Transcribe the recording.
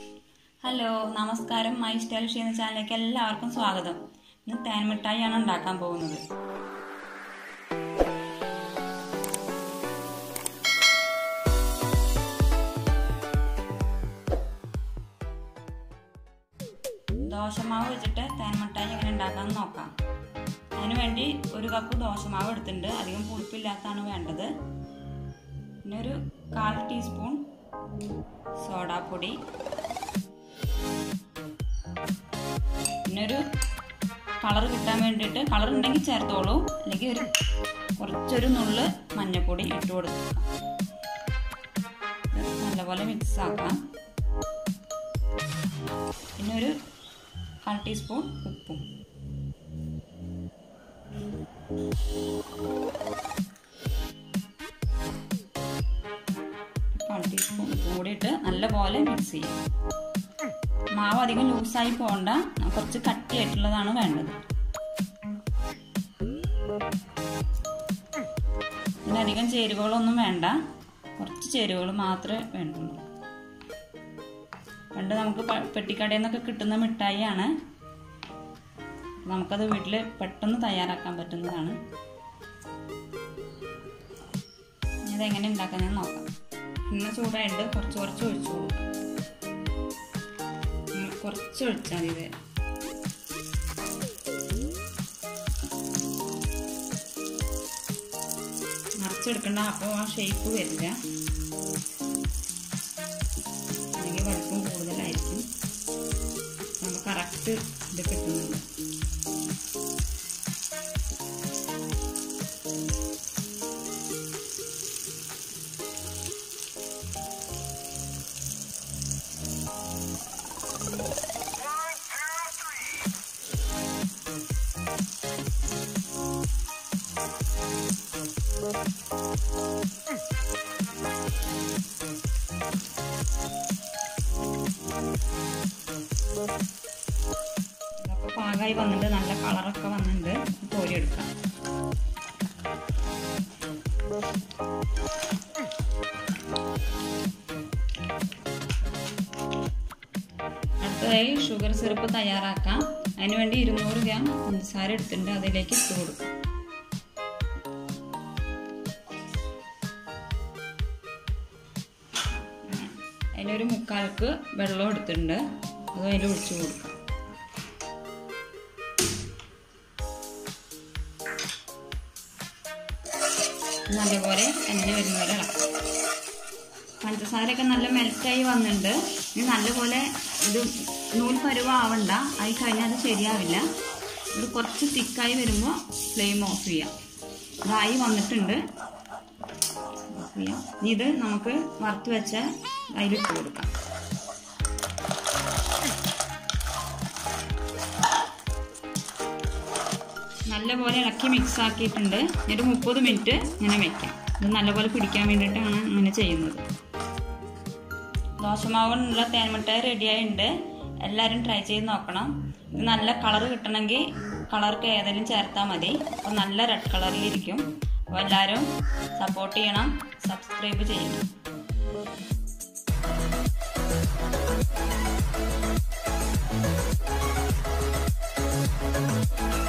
Hello നമസ്കാരം my style she എന്ന ചാനലിലേക്ക് എല്ലാവർക്കും സ്വാഗതം ഇന്ന് തേൻ മിഠായിയാണ് ഉണ്ടാക്കാൻ പോകുന്നത് ദോശമാവ് വെച്ചിട്ട് തേൻ മിഠായി എങ്ങനെ ഉണ്ടാക്കാമെന്ന് നോക്കാം അതിന് വേണ്ടി ഒരു കപ്പ് ദോശമാവ് എടുത്തിട്ടുണ്ട് അധികം പുളിപ്പില്ലാത്തതാണ് വേണ്ടത് പിന്നെ ഒരു കാൽ ടീസ്പൂൺ സോഡാപ്പൊടി പിന്നെ ഒരു കളർ കിട്ടാൻ വേണ്ടിയിട്ട് കളർ ഉണ്ടെങ്കിൽ ചേർത്തോളൂ അല്ലെങ്കിൽ ഒരു കുറച്ചൊരു നുള്ള് മഞ്ഞൾപ്പൊടി ഇട്ട് കൊടുക്കുക ഇത് നല്ലപോലെ മിക്സ് ആക്കാം പിന്നെ ഒരു കാൽ ടീസ്പൂൺ ഉപ്പും കാൽ ടീസ്പൂൺ ഉപ്പും കൂടി ഇട്ട് നല്ലപോലെ മിക്സ് ചെയ്യാം മാവ് അധികം ലൂസായി പോകണ്ട കുറച്ച് കട്ടിയായിട്ടുള്ളതാണ് വേണ്ടത് ഇതിലധികം ചേരുവകളൊന്നും വേണ്ട കുറച്ച് ചേരുവകൾ മാത്രമേ വേണ്ടുള്ളൂ പണ്ട് നമുക്ക് പെട്ടിക്കടയിൽ നിന്നൊക്കെ കിട്ടുന്ന മിഠായിയാണ് നമുക്കത് വീട്ടിൽ പെട്ടെന്ന് തയ്യാറാക്കാൻ പറ്റുന്നതാണ് ഇതെങ്ങനെ ഉണ്ടാക്കാനെന്ന് നോക്കാം ഇന്ന് ചൂടായിട്ട് കുറച്ച് കുറച്ച് ഒഴിച്ചു കൊടുക്കാം കുറച്ച് ഒഴിച്ചാൽ മതി ഇത് നിറച്ചെടുക്കണ്ട അപ്പോൾ ആ ഷേപ്പ് വരില്ല അല്ലെങ്കിൽ വലിപ്പം കൂടുതലായിരിക്കും നമുക്ക് കറക്റ്റ് ഇത് കിട്ടുന്നുണ്ട് ഇതൊക്കെ പാകമായി വന്നിട്ട് നല്ല കളറൊക്കെ വന്നിട്ടുണ്ട് കോരിയെടുക്കാം അടുത്തതായി ഷുഗർ സിറപ്പ് തയ്യാറാക്കാം അതിനുവേണ്ടി ഇരുന്നൂറ് ഗ്രാം പഞ്ചസാര എടുത്തിട്ടുണ്ട് അതിലേക്ക് ഇട്ട് കൊടുക്കാം അതിനൊരു മുക്കാൽക്ക് വെള്ളം എടുത്തിട്ടുണ്ട് അത് അതിൽ ഒഴിച്ചു കൊടുക്കാം നല്ലപോലെ അരിഞ്ഞ് വരുന്ന പോലെ ഇളക്കാം പഞ്ചസാരയൊക്കെ നല്ല മെൽറ്റായി വന്നിട്ടുണ്ട് ഇനി നല്ലപോലെ ഇത് നൂൽ പരുവാവണ്ട ആയി കഴിഞ്ഞാൽ അത് ശരിയാവില്ല ഇത് കുറച്ച് തിക്കായി വരുമ്പോൾ ഫ്ലെയിം ഓഫ് ചെയ്യാം ഇതായി വന്നിട്ടുണ്ട് ഓഫ് ചെയ്യാം ഇനി ഇത് നമുക്ക് വറുത്ത് വെച്ച അതിലിട്ട് കൊടുക്കാം നല്ലപോലെ ഇളക്കി മിക്സ് ആക്കിയിട്ടുണ്ട് ഒരു മുപ്പത് മിനിറ്റ് ഇങ്ങനെ വെക്കാം ഇത് നല്ലപോലെ പിടിക്കാൻ വേണ്ടിയിട്ടാണ് അങ്ങനെ ചെയ്യുന്നത് ദോശമാവിനുള്ള തേൻമിഠായി റെഡിയായിട്ടുണ്ട് എല്ലാവരും ട്രൈ ചെയ്ത് നോക്കണം ഇത് നല്ല കളർ കിട്ടണമെങ്കിൽ കളർക്ക് ഏതെങ്കിലും ചേർത്താൽ മതി അപ്പോൾ നല്ല റെഡ് കളറിലിരിക്കും അപ്പോൾ എല്ലാവരും സപ്പോർട്ട് ചെയ്യണം സബ്സ്ക്രൈബ് ചെയ്യണം Thank you.